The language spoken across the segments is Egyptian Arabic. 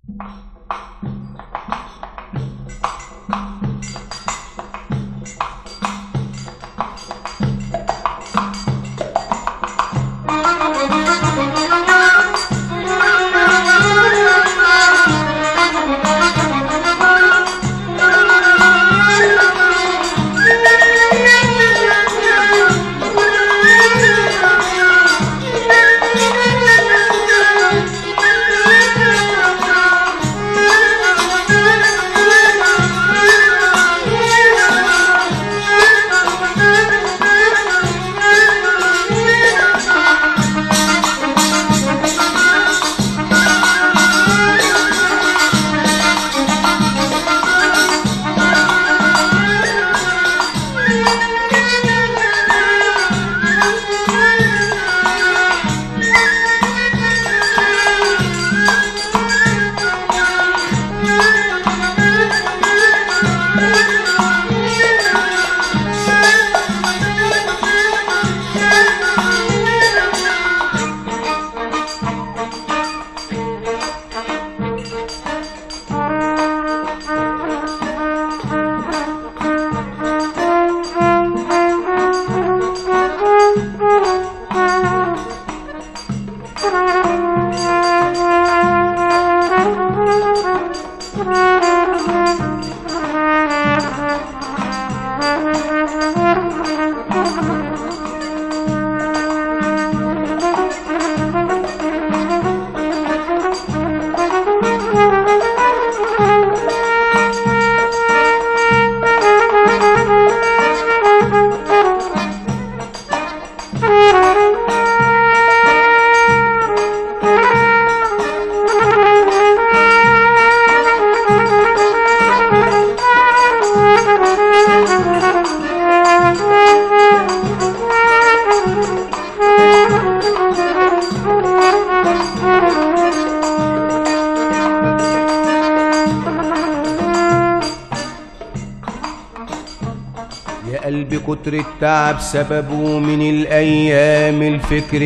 يا قلبي كتر التعب سببه من الأيام الفكر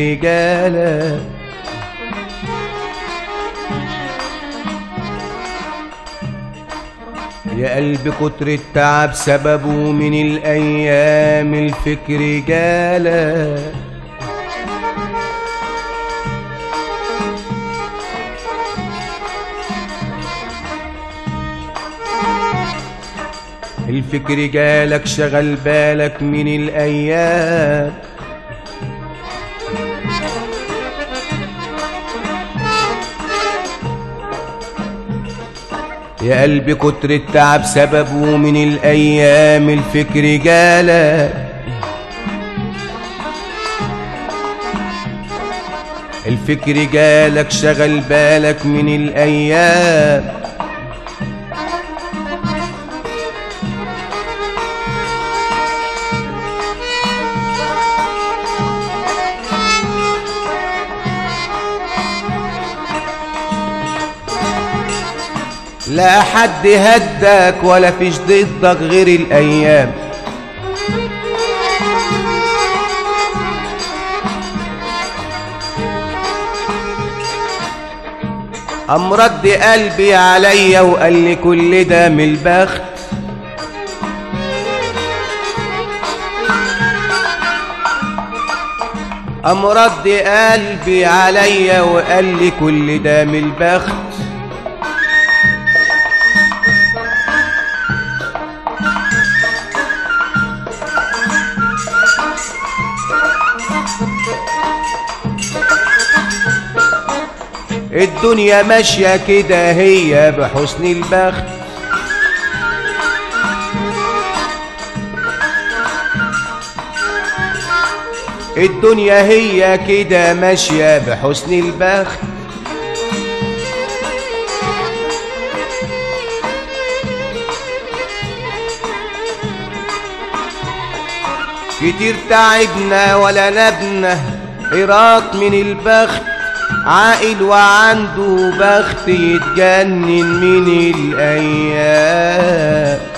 جالك يا قلبي كتر التعب سببه من الأيام الفكر جالك الفكر جالك شغل بالك من الأيام يا قلبي كتر التعب سببه من الأيام الفكر جالك الفكر جالك شغل بالك من الأيام لا حد هدك ولا فيش ضدك غير الأيام قام رد قلبي عليا وقال لي كل ده من البخت قام رد قلبي عليا وقال لي كل ده من البخت الدنيا ماشية كده هي بحسن البخت الدنيا هي كده ماشية بحسن البخت كتير تعبنا ولا نبنا عراق من البخت عاقل وعنده بخت يتجنن من الأيام